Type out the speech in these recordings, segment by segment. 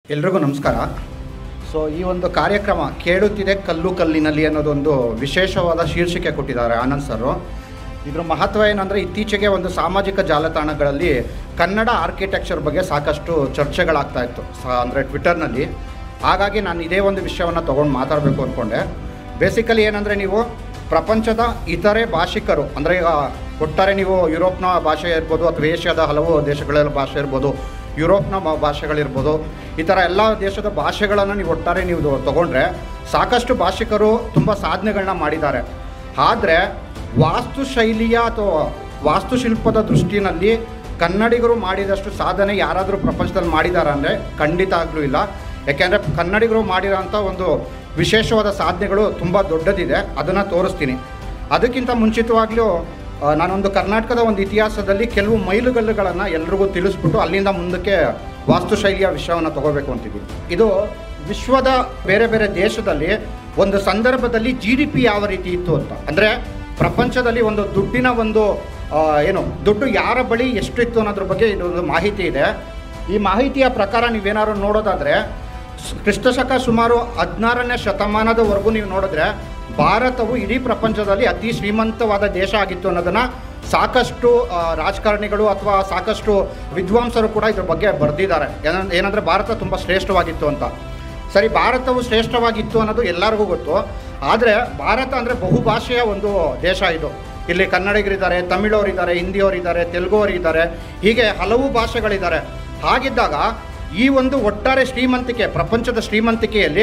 ಎಲ್ರಿಗೂ ನಮಸ್ಕಾರ ಸೊ ಈ ಒಂದು ಕಾರ್ಯಕ್ರಮ ಕೇಳುತ್ತಿದೆ ಕಲ್ಲು ಕಲ್ಲಿನಲ್ಲಿ ಅನ್ನೋದೊಂದು ವಿಶೇಷವಾದ ಶೀರ್ಷಿಕೆ ಕೊಟ್ಟಿದ್ದಾರೆ ಆನಂದ್ ಸರು ಇದ್ರ ಮಹತ್ವ ಏನಂದರೆ ಇತ್ತೀಚೆಗೆ ಒಂದು ಸಾಮಾಜಿಕ ಜಾಲತಾಣಗಳಲ್ಲಿ ಕನ್ನಡ ಆರ್ಕಿಟೆಕ್ಚರ್ ಬಗ್ಗೆ ಸಾಕಷ್ಟು ಚರ್ಚೆಗಳಾಗ್ತಾ ಇತ್ತು ಸ ಅಂದರೆ ಟ್ವಿಟ್ಟರ್ನಲ್ಲಿ ಹಾಗಾಗಿ ನಾನು ಇದೇ ಒಂದು ವಿಷಯವನ್ನು ತೊಗೊಂಡು ಮಾತಾಡಬೇಕು ಅಂದ್ಕೊಂಡೆ ಬೇಸಿಕಲಿ ಏನಂದರೆ ನೀವು ಪ್ರಪಂಚದ ಇತರೆ ಭಾಷಿಕರು ಅಂದರೆ ಈಗ ಒಟ್ಟಾರೆ ನೀವು ಯುರೋಪ್ನ ಭಾಷೆ ಇರ್ಬೋದು ಅಥವಾ ಏಷ್ಯಾದ ಹಲವು ದೇಶಗಳ ಭಾಷೆ ಇರ್ಬೋದು ಯುರೋಪ್ನ ಭಾ- ಭಾಷೆಗಳಿರ್ಬೋದು ಈ ಥರ ಎಲ್ಲ ದೇಶದ ಭಾಷೆಗಳನ್ನು ನೀವು ಒಟ್ಟಾರೆ ನೀವು ತೊಗೊಂಡ್ರೆ ಸಾಕಷ್ಟು ಭಾಷಿಕರು ತುಂಬ ಸಾಧನೆಗಳನ್ನ ಮಾಡಿದ್ದಾರೆ ಆದರೆ ವಾಸ್ತುಶೈಲಿಯ ಅಥವಾ ವಾಸ್ತುಶಿಲ್ಪದ ದೃಷ್ಟಿನಲ್ಲಿ ಕನ್ನಡಿಗರು ಮಾಡಿದಷ್ಟು ಸಾಧನೆ ಯಾರಾದರೂ ಪ್ರಪಂಚದಲ್ಲಿ ಮಾಡಿದ್ದಾರೆ ಅಂದರೆ ಖಂಡಿತ ಆಗಲೂ ಇಲ್ಲ ಯಾಕೆಂದರೆ ಕನ್ನಡಿಗರು ಮಾಡಿರೋಂಥ ಒಂದು ವಿಶೇಷವಾದ ಸಾಧನೆಗಳು ತುಂಬ ದೊಡ್ಡದಿದೆ ಅದನ್ನು ತೋರಿಸ್ತೀನಿ ಅದಕ್ಕಿಂತ ಮುಂಚಿತವಾಗ್ಲೂ ಆ, ನಾನೊಂದು ಕರ್ನಾಟಕದ ಒಂದು ಇತಿಹಾಸದಲ್ಲಿ ಕೆಲವು ಮೈಲುಗಲ್ಲುಗಳನ್ನು ಎಲ್ರಿಗೂ ತಿಳಿಸ್ಬಿಟ್ಟು ಅಲ್ಲಿಂದ ಮುಂದಕ್ಕೆ ವಾಸ್ತುಶೈಲಿಯ ವಿಷಯವನ್ನು ತಗೋಬೇಕು ಅಂತಿದ್ದೀನಿ ಇದು ವಿಶ್ವದ ಬೇರೆ ಬೇರೆ ದೇಶದಲ್ಲಿ ಒಂದು ಸಂದರ್ಭದಲ್ಲಿ ಜಿ ಡಿ ಪಿ ಯಾವ ರೀತಿ ಇತ್ತು ಅಂತ ಅಂದರೆ ಪ್ರಪಂಚದಲ್ಲಿ ಒಂದು ದುಡ್ಡಿನ ಒಂದು ಆ, ಏನು ದುಡ್ಡು ಯಾರ ಬಳಿ ಎಷ್ಟು ಇತ್ತು ಅನ್ನೋದ್ರ ಬಗ್ಗೆ ಇದೊಂದು ಮಾಹಿತಿ ಇದೆ ಈ ಮಾಹಿತಿಯ ಪ್ರಕಾರ ನೀವೇನಾದ್ರು ನೋಡೋದಾದರೆ ಸ್- ಕ್ರಿಸ್ತಶಕ ಸುಮಾರು ಹದಿನಾರನೇ ಶತಮಾನದವರೆಗೂ ನೀವು ನೋಡಿದ್ರೆ ಭಾರತವು ಇಡೀ ಪ್ರಪಂಚದಲ್ಲಿ ಅತಿ ಶ್ರೀಮಂತವಾದ ದೇಶ ಆಗಿತ್ತು ಅನ್ನೋದನ್ನು ಸಾಕಷ್ಟು ಆ, ರಾಜಕಾರಣಿಗಳು ಅಥವಾ ಸಾಕಷ್ಟು ವಿದ್ವಾಂಸರು ಕೂಡ ಇದ್ರ ಬಗ್ಗೆ ಬರೆದಿದ್ದಾರೆ ಏನಂದ್ರೆ ಏನಂದರೆ ಭಾರತ ತುಂಬ ಶ್ರೇಷ್ಠವಾಗಿತ್ತು ಅಂತ ಸರಿ ಭಾರತವು ಶ್ರೇಷ್ಠವಾಗಿತ್ತು ಅನ್ನೋದು ಎಲ್ಲರಿಗೂ ಗೊತ್ತು ಆದರೆ ಭಾರತ ಅಂದರೆ ಬಹುಭಾಷೆಯ ಒಂದು ದೇಶ ಇದು ಇಲ್ಲಿ ಕನ್ನಡಿಗರಿದ್ದಾರೆ ತಮಿಳವರಿದ್ದಾರೆ ಹಿಂದಿಯವರಿದ್ದಾರೆ ತೆಲುಗುವರಿದ್ದಾರೆ ಹೀಗೆ ಹಲವು ಭಾಷೆಗಳಿದ್ದಾರೆ ಹಾಗಿದ್ದಾಗ ಈ ಒಂದು ಒಟ್ಟಾರೆ ಶ್ರೀಮಂತಿಕೆ ಪ್ರಪಂಚದ ಶ್ರೀಮಂತಿಕೆಯಲ್ಲಿ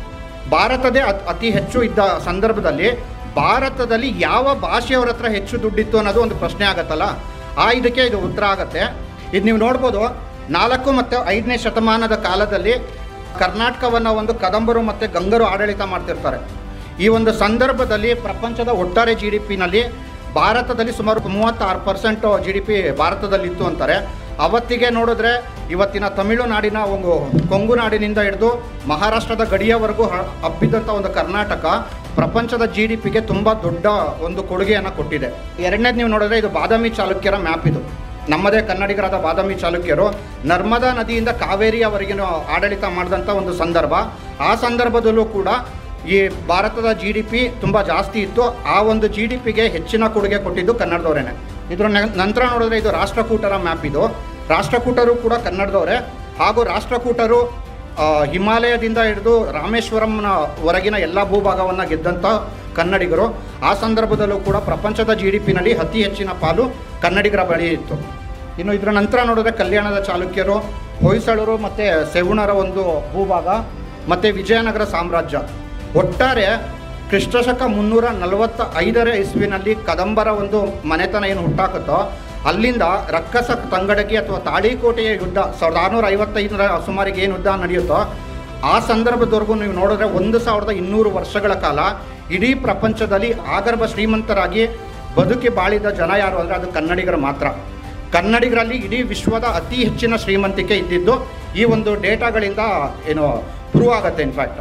ಭಾರತದೇ ಅತ್- ಅತಿ ಹೆಚ್ಚು ಇದ್ದ ಸಂದರ್ಭದಲ್ಲಿ ಭಾರತದಲ್ಲಿ ಯಾವ ಭಾಷೆಯವ್ರ ಹತ್ರ ಹೆಚ್ಚು ದುಡ್ಡಿತ್ತು ಅನ್ನೋದು ಒಂದು ಪ್ರಶ್ನೆ ಆಗತ್ತಲ್ಲ ಆ ಇದಕ್ಕೆ ಇದು ಉತ್ತರ ಆಗತ್ತೆ ಇದು ನೀವು ನೋಡ್ಬೋದು ನಾಲ್ಕು ಮತ್ತು ಐದನೇ ಶತಮಾನದ ಕಾಲದಲ್ಲಿ ಕರ್ನಾಟಕವನ್ನು ಒಂದು ಕದಂಬರು ಮತ್ತು ಗಂಗರು ಆಡಳಿತ ಮಾಡ್ತಿರ್ತಾರೆ ಈ ಒಂದು ಸಂದರ್ಭದಲ್ಲಿ ಪ್ರಪಂಚದ ಒಟ್ಟಾರೆ ಜಿ ಡಿ ಪಿನಲ್ಲಿ ಭಾರತದಲ್ಲಿ ಸುಮಾರು ಮೂವತ್ತಾರು ಪರ್ಸೆಂಟ್ ಜಿ ಡಿ ಪಿ ಭಾರತದಲ್ಲಿತ್ತು ಅಂತಾರೆ ಅವತ್ತಿಗೆ ನೋಡಿದ್ರೆ ಇವತ್ತಿನ ತಮಿಳುನಾಡಿನ ಒಂದು ಕೊಂಗು ನಾಡಿನಿಂದ ಹಿಡಿದು ಮಹಾರಾಷ್ಟ್ರದ ಗಡಿಯವರೆಗೂ ಹ- ಹಬ್ಬಿದ್ದಂಥ ಒಂದು ಕರ್ನಾಟಕ ಪ್ರಪಂಚದ ಜಿ ಡಿ ಪಿಗೆ ತುಂಬ ದೊಡ್ಡ ಒಂದು ಕೊಡುಗೆಯನ್ನು ಕೊಟ್ಟಿದೆ ಎರಡನೇದು ನೀವು ನೋಡಿದ್ರೆ ಇದು ಬಾದಾಮಿ ಚಾಲುಕ್ಯರ ಮ್ಯಾಪ್ ಇದು ನಮ್ಮದೇ ಕನ್ನಡಿಗರಾದ ಬಾದಾಮಿ ಚಾಲುಕ್ಯರು ನರ್ಮದಾ ನದಿಯಿಂದ ಕಾವೇರಿಯವರೆಗಿನ ಆಡಳಿತ ಮಾಡಿದಂಥ ಒಂದು ಸಂದರ್ಭ ಆ ಸಂದರ್ಭದಲ್ಲೂ ಕೂಡ ಈ ಭಾರತದ ಜಿ ಡಿ ಪಿ ತುಂಬ ಜಾಸ್ತಿ ಇತ್ತು ಆ ಒಂದು ಜಿ ಡಿ ಪಿಗೆ ಹೆಚ್ಚಿನ ಕೊಡುಗೆ ಕೊಟ್ಟಿದ್ದು ಕನ್ನಡದವರೇನೆ ಇದ್ರ ನ- ನಂತರ ನೋಡಿದ್ರೆ ಇದು ರಾಷ್ಟ್ರಕೂಟರ ಮ್ಯಾಪ್ ಇದು ರಾಷ್ಟ್ರಕೂಟರು ಕೂಡ ಕನ್ನಡದವರೇ ಹಾಗೂ ರಾಷ್ಟ್ರಕೂಟರು ಆ, ಹಿಮಾಲಯದಿಂದ ಹಿಡಿದು ರಾಮೇಶ್ವರಂನ ಹೊರಗಿನ ಎಲ್ಲ ಭೂಭಾಗವನ್ನು ಗೆದ್ದಂಥ ಕನ್ನಡಿಗರು ಆ ಸಂದರ್ಭದಲ್ಲೂ ಕೂಡ ಪ್ರಪಂಚದ ಜಿ ಡಿ ಪಿನಲ್ಲಿ ಅತಿ ಹೆಚ್ಚಿನ ಪಾಲು ಕನ್ನಡಿಗರ ಬಳಿ ಇತ್ತು ಇನ್ನು ಇದರ ನಂತರ ನೋಡಿದ್ರೆ ಕಲ್ಯಾಣದ ಚಾಲುಕ್ಯರು ಹೊಯ್ಸಳರು ಮತ್ತು ಸೆವುಣರ ಒಂದು ಭೂಭಾಗ ಮತ್ತು ವಿಜಯನಗರ ಸಾಮ್ರಾಜ್ಯ ಒಟ್ಟಾರೆ ಕ್ರಿಸ್ತಶಕ ಮುನ್ನೂರ ನಲವತ್ತ ಐದರ ಇಸ್ವಿನಲ್ಲಿ ಕದಂಬರ ಒಂದು ಮನೆತನ ಏನು ಹುಟ್ಟಾಕತ್ತೋ ಅಲ್ಲಿಂದ ರಕ್ಕಸ ತಂಗಡಗಿ ಅಥವಾ ತಾಳಿಕೋಟೆಯ ಯುದ್ಧ ಸಾವಿರದ ಆರುನೂರ ಐವತ್ತೈದರ ಸುಮಾರಿಗೆ ಏನು ಯುದ್ಧ ನಡೆಯುತ್ತೋ ಆ ಸಂದರ್ಭದವರೆಗೂ ನೀವು ನೋಡಿದ್ರೆ ಒಂದು ಸಾವಿರದ ಇನ್ನೂರು ವರ್ಷಗಳ ಕಾಲ ಇಡೀ ಪ್ರಪಂಚದಲ್ಲಿ ಆಗರ್ಭ ಶ್ರೀಮಂತರಾಗಿ ಬದುಕಿ ಬಾಳಿದ ಜನ ಯಾರು ಅಂದರೆ ಅದು ಕನ್ನಡಿಗರು ಮಾತ್ರ ಕನ್ನಡಿಗರಲ್ಲಿ ಇಡೀ ವಿಶ್ವದ ಅತಿ ಹೆಚ್ಚಿನ ಶ್ರೀಮಂತಿಕೆ ಇದ್ದಿದ್ದು ಈ ಒಂದು ಡೇಟಾಗಳಿಂದ ಏನು ಪ್ರೂವ್ ಆಗುತ್ತೆ ಇನ್ಫ್ಯಾಕ್ಟ್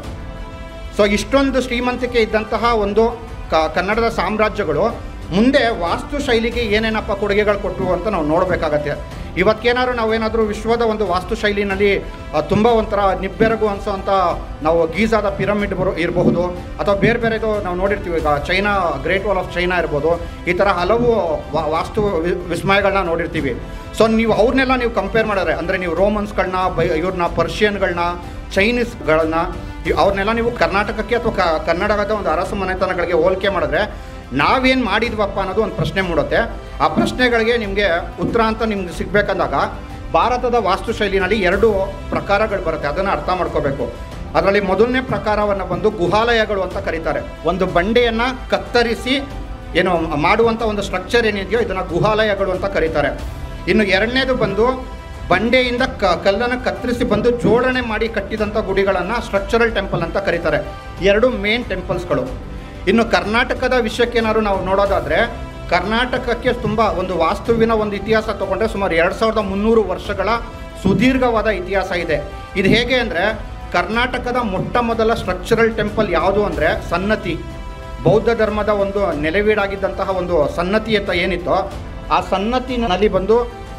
ಸೊ ಇಷ್ಟೊಂದು ಶ್ರೀಮಂತಿಕೆ ಇದ್ದಂತಹ ಒಂದು ಕ ಕನ್ನಡದ ಸಾಮ್ರಾಜ್ಯಗಳು ಮುಂದೆ ವಾಸ್ತುಶೈಲಿಗೆ ಏನೇನಪ್ಪ ಕೊಡುಗೆಗಳು ಕೊಟ್ಟರು ಅಂತ ನಾವು ನೋಡಬೇಕಾಗತ್ತೆ ಇವತ್ತೇನಾದ್ರು ನಾವೇನಾದರೂ ವಿಶ್ವದ ಒಂದು ವಾಸ್ತುಶೈಲಿನಲ್ಲಿ ಆ, ತುಂಬ ಒಂಥರ ನಿಬ್ಬೆರಗು ಅನ್ಸೋಂಥ ನಾವು ಗೀಜಾದ ಪಿರಮಿಡ್ ಬರೋ ಇರಬಹುದು ಅಥವಾ ಬೇರೆ ಬೇರೆದು ನಾವು ನೋಡಿರ್ತೀವಿ ಈಗ China great wall of China ಇರ್ಬೋದು ಈ ಥರ ಹಲವು ವಾ- ವಾಸ್ತು ವಿ- ವಿಸ್ಮಯಗಳನ್ನ ನೋಡಿರ್ತೀವಿ ಸೊ ನೀವು ಅವ್ರನ್ನೆಲ್ಲ ನೀವು ಕಂಪೇರ್ ಮಾಡಿದ್ರೆ ಅಂದರೆ ನೀವು ರೋಮನ್ಸ್ಗಳನ್ನ ಬೈ ಇವ್ರನ್ನ ಪರ್ಷಿಯನ್ಗಳನ್ನ ಚೈನೀಸ್ಗಳನ್ನ ಇವ್- ಅವ್ರನ್ನೆಲ್ಲ ನೀವು ಕರ್ನಾಟಕಕ್ಕೆ ಅಥವಾ ಕ- ಕನ್ನಡದ ಒಂದು ಅರಸು ಮನೆತನಗಳಿಗೆ ಹೋಲಿಕೆ ಮಾಡಿದ್ರೆ ನಾವೇನು ಮಾಡಿದ್ವಪ್ಪ ಅನ್ನೋದು ಒಂದು ಪ್ರಶ್ನೆ ಮೂಡುತ್ತೆ ಆ ಪ್ರಶ್ನೆಗಳಿಗೆ ನಿಮಗೆ ಉತ್ತರ ಅಂತ ನಿಮ್ಗೆ ಸಿಗಬೇಕಂದಾಗ ಭಾರತದ ವಾಸ್ತುಶೈಲಿನಲ್ಲಿ ಎರಡು ಪ್ರಕಾರಗಳು ಬರುತ್ತೆ ಅದನ್ನು ಅರ್ಥ ಮಾಡ್ಕೋಬೇಕು ಅದರಲ್ಲಿ ಮೊದಲನೇ ಪ್ರಕಾರವನ್ನು ಬಂದು ಗುಹಾಲಯಗಳು ಅಂತ ಕರೀತಾರೆ ಒಂದು ಬಂಡೆಯನ್ನು ಕತ್ತರಿಸಿ ಏನು ಮಾಡುವಂಥ ಒಂದು ಸ್ಟ್ರಕ್ಚರ್ ಏನಿದೆಯೋ ಇದನ್ನು ಗುಹಾಲಯಗಳು ಅಂತ ಕರೀತಾರೆ ಇನ್ನು ಎರಡನೇದು ಬಂದು ಬಂಡೆಯಿಂದ ಕ ಕಲ್ಲನ್ನು ಕತ್ತರಿಸಿ ಬಂದು ಜೋಡಣೆ ಮಾಡಿ ಕಟ್ಟಿದಂಥ ಗುಡಿಗಳನ್ನು ಸ್ಟ್ರಕ್ಚರಲ್ ಟೆಂಪಲ್ ಅಂತ ಕರೀತಾರೆ ಎರಡು ಮೇನ್ ಟೆಂಪಲ್ಸ್ಗಳು ಇನ್ನು ಕರ್ನಾಟಕದ ವಿಷಯಕ್ಕೇನಾದ್ರು ನಾವು ನೋಡೋದಾದರೆ ಕರ್ನಾಟಕಕ್ಕೆ ತುಂಬ ಒಂದು ವಾಸ್ತುವಿನ ಒಂದು ಇತಿಹಾಸ ತಗೊಂಡ್ರೆ ಸುಮಾರು ಎರಡು ಸಾವಿರದ ಮುನ್ನೂರು ವರ್ಷಗಳ ಸುದೀರ್ಘವಾದ ಇತಿಹಾಸ ಇದೆ ಇದು ಹೇಗೆ ಅಂದರೆ ಕರ್ನಾಟಕದ ಮೊಟ್ಟ ಮೊದಲ ಸ್ಟ್ರಕ್ಚರಲ್ ಟೆಂಪಲ್ ಯಾವುದು ಅಂದರೆ ಸನ್ನತಿ ಬೌದ್ಧ ಧರ್ಮದ ಒಂದು ನೆಲೆವೀಡಾಗಿದ್ದಂತಹ ಒಂದು ಸನ್ನತಿ ಅಂತ ಏನಿತ್ತೋ ಆ ಸನ್ನತಿನಲ್ಲಿ ಬಂದು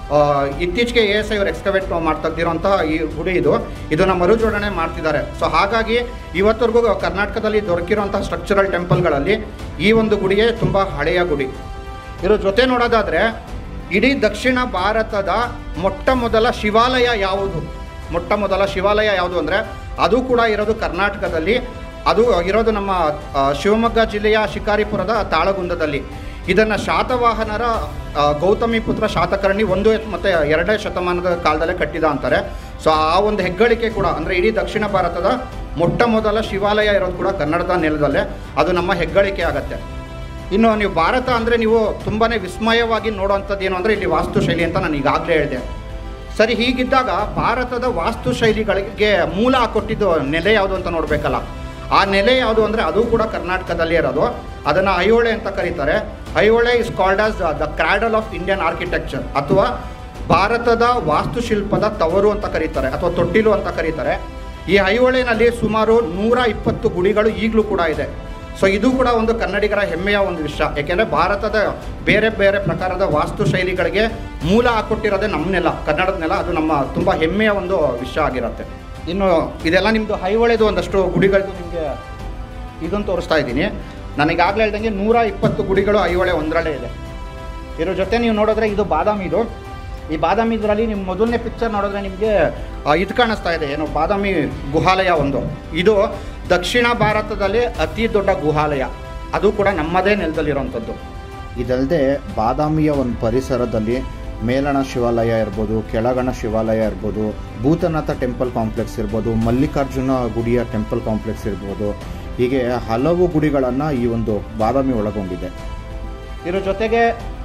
ಆ, ಇತ್ತೀಚೆಗೆ ಎ ಎಸ್ ಐ ಅವರು ಎಕ್ಸ್ಕವೇಟ್ ಮಾಡ್ತಾ ಇರೋಂತಹ ಈ ಗುಡಿ ಇದು ಇದನ್ನು ಮರುಜೋಡಣೆ ಮಾಡ್ತಿದ್ದಾರೆ ಸೊ ಹಾಗಾಗಿ ಇವತ್ತರೆಗೂ ಕರ್ನಾಟಕದಲ್ಲಿ ದೊರಕಿರುವಂತಹ ಸ್ಟ್ರಕ್ಚರಲ್ ಟೆಂಪಲ್ಗಳಲ್ಲಿ ಈ ಒಂದು ಗುಡಿಯೇ ತುಂಬ ಹಳೆಯ ಗುಡಿ ಇದ್ರ ಜೊತೆ ನೋಡೋದಾದರೆ ಇಡೀ ದಕ್ಷಿಣ ಭಾರತದ ಮೊಟ್ಟ ಮೊದಲ ಶಿವಾಲಯ ಯಾವುದು ಮೊಟ್ಟ ಮೊದಲ ಶಿವಾಲಯ ಯಾವುದು ಅಂದರೆ ಅದು ಕೂಡ ಇರೋದು ಕರ್ನಾಟಕದಲ್ಲಿ ಅದು ಇರೋದು ನಮ್ಮ ಆ, ಶಿವಮೊಗ್ಗ ಜಿಲ್ಲೆಯ ಶಿಕಾರಿಪುರದ ತಾಳಗುಂದದಲ್ಲಿ ಇದನ್ನು ಶಾತವಾಹನರ ಆ, ಗೌತಮಿ ಪುತ್ರ ಶಾತಕರ್ಣಿ ಒಂದು ಮತ್ತು ಎರಡನೇ ಶತಮಾನದ ಕಾಲದಲ್ಲೇ ಕಟ್ಟಿದ ಅಂತಾರೆ ಸೊ ಆ ಒಂದು ಹೆಗ್ಗಳಿಕೆ ಕೂಡ ಅಂದರೆ ಇಡೀ ದಕ್ಷಿಣ ಭಾರತದ ಮೊಟ್ಟ ಮೊದಲ ಶಿವಾಲಯ ಇರೋದು ಕೂಡ ಕನ್ನಡದ ನೆಲದಲ್ಲೇ ಅದು ನಮ್ಮ ಹೆಗ್ಗಳಿಕೆ ಆಗತ್ತೆ ಇನ್ನು ನೀವು ಭಾರತ ಅಂದರೆ ನೀವು ತುಂಬಾ ವಿಸ್ಮಯವಾಗಿ ನೋಡುವಂಥದ್ದು ಏನು ಅಂದರೆ ಇಲ್ಲಿ ವಾಸ್ತುಶೈಲಿ ಅಂತ ನಾನು ಈಗಾಗಲೇ ಹೇಳಿದೆ ಸರಿ ಹೀಗಿದ್ದಾಗ ಭಾರತದ ವಾಸ್ತುಶೈಲಿಗಳಿಗೆ ಮೂಲ ಕೊಟ್ಟಿದ್ದು ನೆಲೆ ಯಾವುದು ಅಂತ ನೋಡಬೇಕಲ್ಲ ಆ ನೆಲೆ ಯಾವುದು ಅಂದರೆ ಅದು ಕೂಡ ಕರ್ನಾಟಕದಲ್ಲಿ ಇರೋದು ಅದನ್ನು ಐಹೊಳೆ ಅಂತ ಕರೀತಾರೆ Aihole is called as the cradle of Indian architecture ಅಥವಾ ಭಾರತದ ವಾಸ್ತುಶಿಲ್ಪದ ತವರು ಅಂತ ಕರೀತಾರೆ ಅಥವಾ ತೊಟ್ಟಿಲು ಅಂತ ಕರೀತಾರೆ ಈ ಐಹೊಳೆನಲ್ಲಿ ಸುಮಾರು ನೂರ ಇಪ್ಪತ್ತು ಗುಡಿಗಳು ಈಗಲೂ ಕೂಡ ಇದೆ ಸೊ ಇದು ಕೂಡ ಒಂದು ಕನ್ನಡಿಗರ ಹೆಮ್ಮೆಯ ಒಂದು ವಿಷಯ ಯಾಕೆಂದರೆ ಭಾರತದ ಬೇರೆ ಬೇರೆ ಪ್ರಕಾರದ ವಾಸ್ತುಶೈಲಿಗಳಿಗೆ ಮೂಲ ಹಾಕೊಟ್ಟಿರೋದೇ ನಮ್ಮ ನೆಲ ಕನ್ನಡದ ನೆಲ ಅದು ನಮ್ಮ ತುಂಬ ಹೆಮ್ಮೆಯ ಒಂದು ವಿಷಯ ಆಗಿರುತ್ತೆ ಇನ್ನು ಇದೆಲ್ಲ ನಿಮ್ಮದು ಹೈವಳೆದು ಒಂದಷ್ಟು ಗುಡಿಗಳದ್ದು ನಿಮಗೆ ಇದನ್ನು ತೋರಿಸ್ತಾ ಇದ್ದೀನಿ ನನಗಾಗಲೇ ಹೇಳ್ದಂಗೆ ನೂರ ಇಪ್ಪತ್ತು ಗುಡಿಗಳು ಐಹೊಳೆ ಒಂದರಲ್ಲೇ ಇದೆ ಇದ್ರ ಜೊತೆ ನೀವು ನೋಡಿದ್ರೆ ಇದು ಬಾದಾಮಿ ಇದು ಈ ಬಾದಾಮಿ ಇದರಲ್ಲಿ ನಿಮ್ಮ ಮೊದಲನೇ ಪಿಕ್ಚರ್ ನೋಡಿದ್ರೆ ನಿಮಗೆ ಇದು ಕಾಣಿಸ್ತಾ ಇದೆ ಏನು ಬಾದಾಮಿ ಗುಹಾಲಯ ಒಂದು ಇದು ದಕ್ಷಿಣ ಭಾರತದಲ್ಲಿ ಅತಿ ದೊಡ್ಡ ಗುಹಾಲಯ ಅದು ಕೂಡ ನಮ್ಮದೇ ನೆಲದಲ್ಲಿರುವಂಥದ್ದು ಇದಲ್ಲದೆ ಬಾದಾಮಿಯ ಒಂದು ಪರಿಸರದಲ್ಲಿ ಮೇಲಣ ಶಿವಾಲಯ ಇರ್ಬೋದು ಕೆಳಗಣ ಶಿವಾಲಯ ಇರ್ಬೋದು ಭೂತನಾಥ ಟೆಂಪಲ್ ಕಾಂಪ್ಲೆಕ್ಸ್ ಇರ್ಬೋದು ಮಲ್ಲಿಕಾರ್ಜುನ ಗುಡಿಯ ಟೆಂಪಲ್ ಕಾಂಪ್ಲೆಕ್ಸ್ ಇರ್ಬೋದು ಹೀಗೆ ಹಲವು ಗುಡಿಗಳನ್ನು ಈ ಒಂದು ಬಾದಾಮಿ ಒಳಗೊಂಡಿದೆ ಇದ್ರ ಜೊತೆಗೆ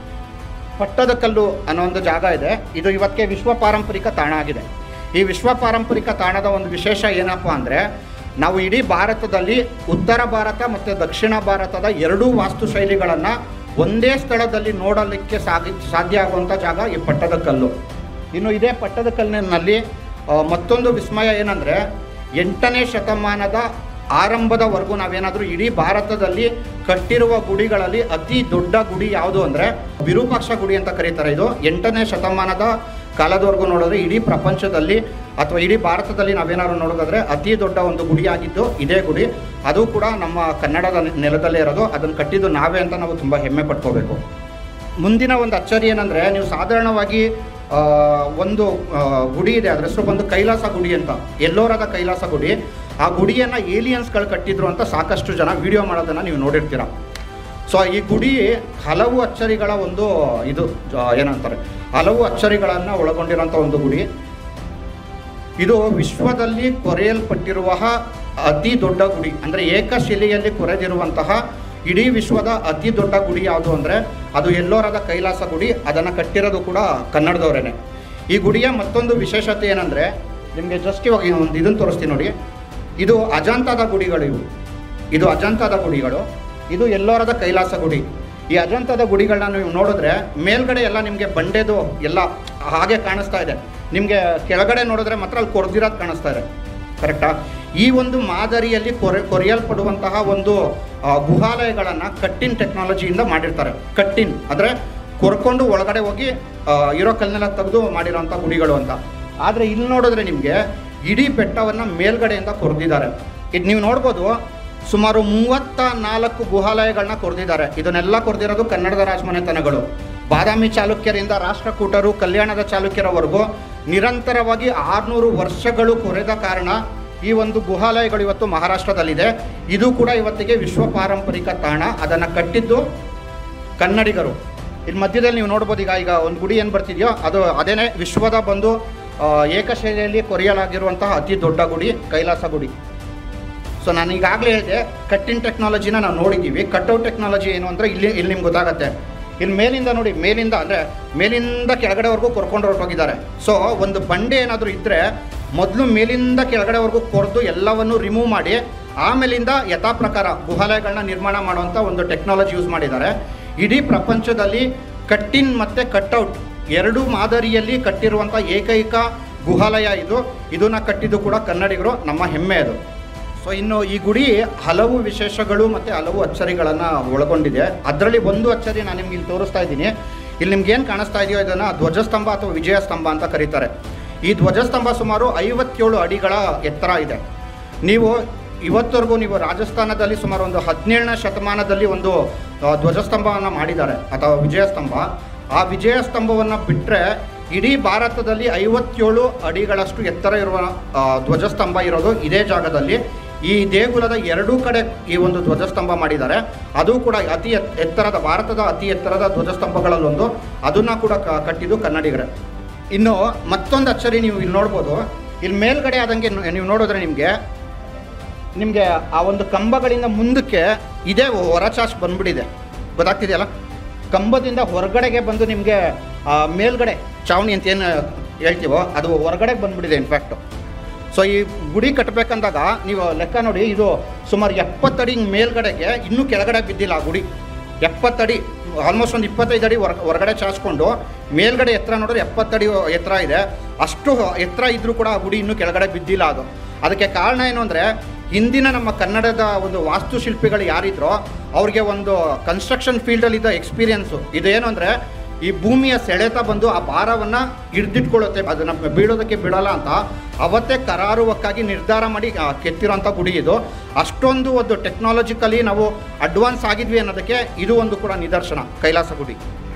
ಪಟ್ಟದ ಕಲ್ಲು ಅನ್ನೋ ಒಂದು ಜಾಗ ಇದೆ ಇದು ಇವತ್ತಿಗೆ ವಿಶ್ವ ಪಾರಂಪರಿಕ ತಾಣ ಆಗಿದೆ ಈ ವಿಶ್ವ ಪಾರಂಪರಿಕ ತಾಣದ ಒಂದು ವಿಶೇಷ ಏನಪ್ಪ ಅಂದರೆ ನಾವು ಇಡೀ ಭಾರತದಲ್ಲಿ ಉತ್ತರ ಭಾರತ ಮತ್ತು ದಕ್ಷಿಣ ಭಾರತದ ಎರಡೂ ವಾಸ್ತುಶೈಲಿಗಳನ್ನು ಒಂದೇ ಸ್ಥಳದಲ್ಲಿ ನೋಡಲಿಕ್ಕೆ ಸಾಗಿ ಸಾಧ್ಯ ಆಗುವಂಥ ಜಾಗ ಈ ಪಟ್ಟದ ಕಲ್ಲು ಇನ್ನು ಇದೇ ಪಟ್ಟದ ಕಲ್ಲಿನಲ್ಲಿ ಆ, ಮತ್ತೊಂದು ವಿಸ್ಮಯ ಏನಂದರೆ ಎಂಟನೇ ಶತಮಾನದ ಆರಂಭದವರೆಗೂ ನಾವೇನಾದರೂ ಇಡೀ ಭಾರತದಲ್ಲಿ ಕಟ್ಟಿರುವ ಗುಡಿಗಳಲ್ಲಿ ಅತಿ ದೊಡ್ಡ ಗುಡಿ ಯಾವುದು ಅಂದರೆ ವಿರೂಪಾಕ್ಷ ಗುಡಿ ಅಂತ ಕರೀತಾರೆ ಇದು ಎಂಟನೇ ಶತಮಾನದ ಕಾಲದವರೆಗೂ ನೋಡಿದ್ರೆ ಇಡೀ ಪ್ರಪಂಚದಲ್ಲಿ ಅಥವಾ ಇಡೀ ಭಾರತದಲ್ಲಿ ನಾವೇನಾದ್ರು ನೋಡೋದಾದ್ರೆ ಅತಿ ದೊಡ್ಡ ಒಂದು ಗುಡಿಯಾಗಿದ್ದು ಇದೇ ಗುಡಿ ಅದು ಕೂಡ ನಮ್ಮ ಕನ್ನಡದ ನೆಲದಲ್ಲೇ ಇರೋದು ಅದನ್ನು ಕಟ್ಟಿದ್ದು ನಾವೇ ಅಂತ ನಾವು ತುಂಬ ಹೆಮ್ಮೆ ಪಡ್ಕೋಬೇಕು ಮುಂದಿನ ಒಂದು ಅಚ್ಚರಿ ಏನಂದರೆ ನೀವು ಸಾಧಾರಣವಾಗಿ ಆ, ಒಂದು ಆ, ಗುಡಿ ಇದೆ ಅದ್ರ ಹೆಸರು ಬಂದು ಕೈಲಾಸ ಗುಡಿ ಅಂತ ಎಲ್ಲೋರದ ಕೈಲಾಸ ಗುಡಿ ಆ ಗುಡಿಯನ್ನು ಏಲಿಯನ್ಸ್ಗಳು ಕಟ್ಟಿದ್ರು ಅಂತ ಸಾಕಷ್ಟು ಜನ ವಿಡಿಯೋ ಮಾಡೋದನ್ನು ನೀವು ನೋಡಿರ್ತೀರ ಸೊ ಈ ಗುಡಿ ಹಲವು ಅಚ್ಚರಿಗಳ ಒಂದು ಇದು ಆ, ಏನಂತಾರೆ ಹಲವು ಅಚ್ಚರಿಗಳನ್ನು ಒಳಗೊಂಡಿರೋಂಥ ಒಂದು ಗುಡಿ ಇದು ವಿಶ್ವದಲ್ಲಿ ಕೊರೆಯಲ್ಪಟ್ಟಿರುವ ಅತಿ ದೊಡ್ಡ ಗುಡಿ ಅಂದರೆ ಏಕಶಿಲೆಯಲ್ಲಿ ಕೊರೆದಿರುವಂತಹ ಇಡೀ ವಿಶ್ವದ ಅತಿ ದೊಡ್ಡ ಗುಡಿ ಯಾವುದು ಅಂದರೆ ಅದು ಎಲ್ಲೋರದ ಕೈಲಾಸ ಗುಡಿ ಅದನ್ನು ಕಟ್ಟಿರೋದು ಕೂಡ ಕನ್ನಡದವರೇನೆ ಈ ಗುಡಿಯ ಮತ್ತೊಂದು ವಿಶೇಷತೆ ಏನಂದರೆ ನಿಮಗೆ ಜಸ್ಟ್ ಇವಾಗ ಈ ಒಂದು ಇದನ್ನು ತೋರಿಸ್ತೀನಿ ನೋಡಿ ಇದು ಅಜಂತಾದ ಗುಡಿಗಳು ಇವು ಇದು ಅಜಂತಾದ ಗುಡಿಗಳು ಇದು ಎಲ್ಲೋರದ ಕೈಲಾಸ ಗುಡಿ ಈ ಅಜಂತಾದ ಗುಡಿಗಳನ್ನ ನೀವು ನೋಡಿದ್ರೆ ಮೇಲ್ಗಡೆ ಎಲ್ಲ ನಿಮಗೆ ಬಂಡೆದು ಎಲ್ಲ ಹಾಗೆ ಕಾಣಿಸ್ತಾ ಇದೆ ನಿಮಗೆ ಕೆಳಗಡೆ ನೋಡಿದ್ರೆ ಮಾತ್ರ ಅಲ್ಲಿ ಕೊರ್ದಿರೋದು ಕಾಣಿಸ್ತಾ ಇದೆ ಕರೆಕ್ಟಾ ಈ ಒಂದು ಮಾದರಿಯಲ್ಲಿ ಕೊರೆ ಕೊರೆಯಲ್ಪಡುವಂತಹ ಒಂದು ಆ, ಗುಹಾಲಯಗಳನ್ನು ಕಟ್ಟಿನ್ ಟೆಕ್ನಾಲಜಿಯಿಂದ ಮಾಡಿರ್ತಾರೆ ಕಟ್ಟಿನ್ ಅಂದರೆ ಕೊರ್ಕೊಂಡು ಒಳಗಡೆ ಹೋಗಿ ಆ, ಇರೋ ಕಲ್ಲನ್ನೆಲ್ಲ ತೆಗೆದು ಮಾಡಿರೋಂಥ ಗುಡಿಗಳು ಅಂತ ಆದರೆ ಇಲ್ಲಿ ನೋಡಿದ್ರೆ ನಿಮಗೆ ಇಡೀ ಬೆಟ್ಟವನ್ನು ಮೇಲ್ಗಡೆಯಿಂದ ಕೊರೆದಿದ್ದಾರೆ ಇದು ನೀವು ನೋಡ್ಬೋದು ಸುಮಾರು ಮೂವತ್ತ ನಾಲ್ಕು ಗುಹಾಲಯಗಳನ್ನ ಕೊರೆದಿದ್ದಾರೆ ಇದನ್ನೆಲ್ಲ ಕೊರೆದಿರೋದು ಕನ್ನಡದ ರಾಜಮನೆತನಗಳು ಬಾದಾಮಿ ಚಾಲುಕ್ಯರಿಂದ ರಾಷ್ಟ್ರಕೂಟರು ಕಲ್ಯಾಣದ ಚಾಲುಕ್ಯರವರೆಗೂ ನಿರಂತರವಾಗಿ ಆರುನೂರು ವರ್ಷಗಳು ಕೊರೆದ ಕಾರಣ ಈ ಒಂದು ಗುಹಾಲಯಗಳು ಇವತ್ತು ಮಹಾರಾಷ್ಟ್ರದಲ್ಲಿದೆ ಇದು ಕೂಡ ಇವತ್ತಿಗೆ ವಿಶ್ವ ಪಾರಂಪರಿಕ ತಾಣ ಅದನ್ನು ಕಟ್ಟಿದ್ದು ಕನ್ನಡಿಗರು ಇಲ್ಲಿ ಮಧ್ಯದಲ್ಲಿ ನೀವು ನೋಡ್ಬೋದು ಈಗ ಈಗ ಒಂದು ಗುಡಿ ಏನು ಬರ್ತಿದೆಯೋ ಅದು ಅದೇನೇ ವಿಶ್ವದ ಬಂದು ಆ, ಏಕಶೈಲಿಯಲ್ಲಿ ಕೊರೆಯಲಾಗಿರುವಂತಹ ಅತಿ ದೊಡ್ಡ ಗುಡಿ ಕೈಲಾಸ ಗುಡಿ ಸೊ ನಾನು ಈಗಾಗಲೇ ಹೇಳಿದೆ ಕಟ್ಟಿನ ಟೆಕ್ನಾಲಜಿನ ನಾವು ನೋಡಿದ್ದೀವಿ ಕಟ್ಔಟ್ ಟೆಕ್ನಾಲಜಿ ಏನು ಅಂದರೆ ಇಲ್ಲಿ ಇಲ್ಲಿ ನಿಮ್ಗೆ ಗೊತ್ತಾಗುತ್ತೆ ಇಲ್ಲಿ ಮೇಲಿಂದ ನೋಡಿ ಮೇಲಿಂದ ಅಂದರೆ ಮೇಲಿಂದ ಕೆಳಗಡೆವರೆಗೂ ಕೊರ್ಕೊಂಡು ಹೊರಟೋಗಿದ್ದಾರೆ ಸೊ ಒಂದು ಬಂಡೆ ಏನಾದರೂ ಇದ್ದರೆ ಮೊದಲು ಮೇಲಿಂದ ಕೆಳಗಡೆವರೆಗೂ ಕೊರೆದು ಎಲ್ಲವನ್ನು ರಿಮೂವ್ ಮಾಡಿ ಆಮೇಲಿಂದ ಯಥಾ ಪ್ರಕಾರ ಗುಹಾಲಯಗಳನ್ನ ನಿರ್ಮಾಣ ಮಾಡುವಂಥ ಒಂದು ಟೆಕ್ನಾಲಜಿ ಯೂಸ್ ಮಾಡಿದ್ದಾರೆ ಇಡೀ ಪ್ರಪಂಚದಲ್ಲಿ ಕಟ್ಟಿನ್ ಮತ್ತು ಕಟ್ಔಟ್ ಎರಡು ಮಾದರಿಯಲ್ಲಿ ಕಟ್ಟಿರುವಂಥ ಏಕೈಕ ಗುಹಾಲಯ ಇದು ಇದನ್ನು ಕಟ್ಟಿದ್ದು ಕೂಡ ಕನ್ನಡಿಗರು ನಮ್ಮ ಹೆಮ್ಮೆ ಅದು ಸೊ ಇನ್ನು ಈ ಗುಡಿ ಹಲವು ವಿಶೇಷಗಳು ಮತ್ತು ಹಲವು ಅಚ್ಚರಿಗಳನ್ನು ಒಳಗೊಂಡಿದೆ ಅದರಲ್ಲಿ ಒಂದು ಅಚ್ಚರಿ ನಾನು ನಿಮ್ಗೆ ಇಲ್ಲಿ ತೋರಿಸ್ತಾ ಇದ್ದೀನಿ ಇಲ್ಲಿ ನಿಮ್ಗೆ ಏನು ಕಾಣಿಸ್ತಾ ಇದೆಯೋ ಇದನ್ನು ಧ್ವಜಸ್ತಂಭ ಅಥವಾ ವಿಜಯ ಸ್ತಂಭ ಅಂತ ಕರೀತಾರೆ ಈ ಧ್ವಜಸ್ತಂಭ ಸುಮಾರು ಐವತ್ತೇಳು ಅಡಿಗಳ ಎತ್ತರ ಇದೆ ನೀವು ಇವತ್ತವರೆಗೂ ನೀವು ರಾಜಸ್ಥಾನದಲ್ಲಿ ಸುಮಾರು ಒಂದು ಹದಿನೇಳನೇ ಶತಮಾನದಲ್ಲಿ ಒಂದು ಆ, ಧ್ವಜಸ್ತಂಭವನ್ನು ಮಾಡಿದ್ದಾರೆ ಅಥವಾ ವಿಜಯ ಸ್ತಂಭ ಆ ವಿಜಯ ಸ್ತಂಭವನ್ನು ಬಿಟ್ಟರೆ ಇಡೀ ಭಾರತದಲ್ಲಿ ಐವತ್ತೇಳು ಅಡಿಗಳಷ್ಟು ಎತ್ತರ ಇರುವ ಆ, ಧ್ವಜಸ್ತಂಭ ಇರೋದು ಇದೇ ಜಾಗದಲ್ಲಿ ಈ ದೇಗುಲದ ಎರಡೂ ಕಡೆ ಈ ಒಂದು ಧ್ವಜಸ್ತಂಭ ಮಾಡಿದ್ದಾರೆ ಅದು ಕೂಡ ಅತಿ ಎತ್- ಎತ್ತರದ ಭಾರತದ ಅತಿ ಎತ್ತರದ ಧ್ವಜಸ್ತಂಭಗಳಲ್ಲೊಂದು ಅದನ್ನು ಕೂಡ ಕ- ಕಟ್ಟಿದ್ದು ಕನ್ನಡಿಗರೇ ಇನ್ನು ಮತ್ತೊಂದು ಅಚ್ಚರಿ ನೀವು ಇಲ್ಲಿ ನೋಡ್ಬೋದು ಇಲ್ಲಿ ಮೇಲ್ಗಡೆ ಆದಂಗೆ ನು- ನೀವು ನೋಡಿದ್ರೆ ನಿಮಗೆ ನಿಮಗೆ ಆ ಒಂದು ಕಂಬಗಳಿಂದ ಮುಂದಕ್ಕೆ ಇದೇ ಹೊರಚಾಚ್ ಬಂದ್ಬಿಟ್ಟಿದೆ ಗೊತ್ತಾಗ್ತಿದೆಯಲ್ಲ ಕಂಬದಿಂದ ಹೊರಗಡೆಗೆ ಬಂದು ನಿಮಗೆ ಮೇಲ್ಗಡೆ ಚಾವಣಿ ಅಂತ ಏನು ಹೇಳ್ತೀವೋ ಅದು ಹೊರಗಡೆಗೆ ಬಂದ್ಬಿಟ್ಟಿದೆ ಇನ್ಫ್ಯಾಕ್ಟು ಸೊ ಈ ಗುಡಿ ಕಟ್ಟಬೇಕಂದಾಗ ನೀವು ಲೆಕ್ಕ ನೋಡಿ ಇದು ಸುಮಾರು ಎಪ್ಪತ್ತಡಿ ಮೇಲ್ಗಡೆಗೆ ಇನ್ನೂ ಕೆಳಗಡೆ ಬಿದ್ದಿಲ್ಲ ಆ ಗುಡಿ ಎಪ್ಪತ್ತಡಿ ಆಲ್ಮೋಸ್ಟ್ ಒಂದು ಇಪ್ಪತ್ತೈದು ಅಡಿ ಹೊರ ಹೊರಗಡೆ ಚಾಚ್ಕೊಂಡು ಮೇಲ್ಗಡೆ ಎತ್ತರ ನೋಡಿದ್ರೆ ಎಪ್ಪತ್ತಡಿ ಎತ್ತರ ಇದೆ ಅಷ್ಟು ಎತ್ತರ ಇದ್ರೂ ಕೂಡ ಆ ಗುಡಿ ಇನ್ನೂ ಕೆಳಗಡೆ ಬಿದ್ದಿಲ್ಲ ಅದು ಅದಕ್ಕೆ ಕಾರಣ ಏನು ಅಂದರೆ ಹಿಂದಿನ ನಮ್ಮ ಕನ್ನಡದ ಒಂದು ವಾಸ್ತುಶಿಲ್ಪಿಗಳು ಯಾರಿದ್ರೋ ಅವ್ರಿಗೆ ಒಂದು ಕನ್ಸ್ಟ್ರಕ್ಷನ್ ಫೀಲ್ಡಲ್ಲಿದ್ದ ಎಕ್ಸ್ಪೀರಿಯನ್ಸು ಇದೇನು ಅಂದರೆ ಈ ಭೂಮಿಯ ಸೆಳೆತ ಬಂದು ಆ ಭಾರವನ್ನು ಹಿಡ್ದಿಟ್ಕೊಳ್ಳುತ್ತೆ ಅದನ್ನು ಬೀಳೋದಕ್ಕೆ ಬಿಡಲ್ಲ ಅಂತ ಅವತ್ತೇ ಕರಾರುವಕ್ಕಾಗಿ ನಿರ್ಧಾರ ಮಾಡಿ ಆ, ಕೆತ್ತಿರೋಂಥ ಗುಡಿ ಇದು ಅಷ್ಟೊಂದು ಒಂದು ಟೆಕ್ನಾಲಜಿಕಲಿ ನಾವು ಅಡ್ವಾನ್ಸ್ ಆಗಿದ್ವಿ ಅನ್ನೋದಕ್ಕೆ ಇದು ಒಂದು ಕೂಡ ನಿದರ್ಶನ ಕೈಲಾಸ ಗುಡಿ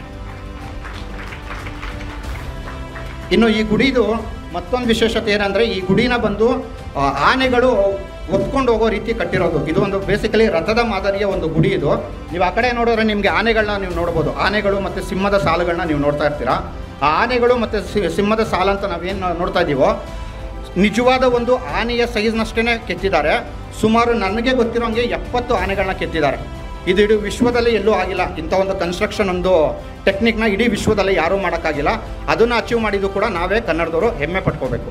ಇನ್ನು ಈ ಗುಡಿದು ಮತ್ತೊಂದು ವಿಶೇಷತೆ ಏನಂದರೆ ಈ ಗುಡಿನ ಬಂದು ಆ, ಆನೆಗಳು ಒತ್ಕೊಂಡು ಹೋಗೋ ರೀತಿ ಕಟ್ಟಿರೋದು ಇದು ಒಂದು ಬೇಸಿಕಲಿ ರಥದ ಮಾದರಿಯ ಒಂದು ಗುಡಿ ಇದು ನೀವು ಆ ಕಡೆ ನೋಡಿದ್ರೆ ನಿಮಗೆ ಆನೆಗಳನ್ನ ನೀವು ನೋಡ್ಬೋದು ಆನೆಗಳು ಮತ್ತು ಸಿಂಹದ ಸಾಲುಗಳನ್ನ ನೀವು ನೋಡ್ತಾ ಇರ್ತೀರಾ ಆ ಆನೆಗಳು ಮತ್ತು ಸಿ- ಸಿಂಹದ ಸಾಲು ಅಂತ ನಾವೇನು ನೋಡ್ತಾ ಇದ್ದೀವೋ ನಿಜವಾದ ಒಂದು ಆನೆಯ ಸೈಜ್ನಷ್ಟೇ ಕೆತ್ತಿದ್ದಾರೆ ಸುಮಾರು ನನಗೆ ಗೊತ್ತಿರೋಂಗೆ ಎಪ್ಪತ್ತು ಆನೆಗಳನ್ನ ಕೆತ್ತಿದ್ದಾರೆ ಇದು ಇಡೀ ವಿಶ್ವದಲ್ಲಿ ಎಲ್ಲೂ ಆಗಿಲ್ಲ ಇಂಥ ಒಂದು ಕನ್ಸ್ಟ್ರಕ್ಷನ್ ಒಂದು ಟೆಕ್ನಿಕ್ನ ಇಡೀ ವಿಶ್ವದಲ್ಲಿ ಯಾರೂ ಮಾಡೋಕ್ಕಾಗಿಲ್ಲ ಅದನ್ನು ಅಚೀವ್ ಮಾಡಿದ್ದು ಕೂಡ ನಾವೇ ಕನ್ನಡದವರು ಹೆಮ್ಮೆ ಪಟ್ಕೋಬೇಕು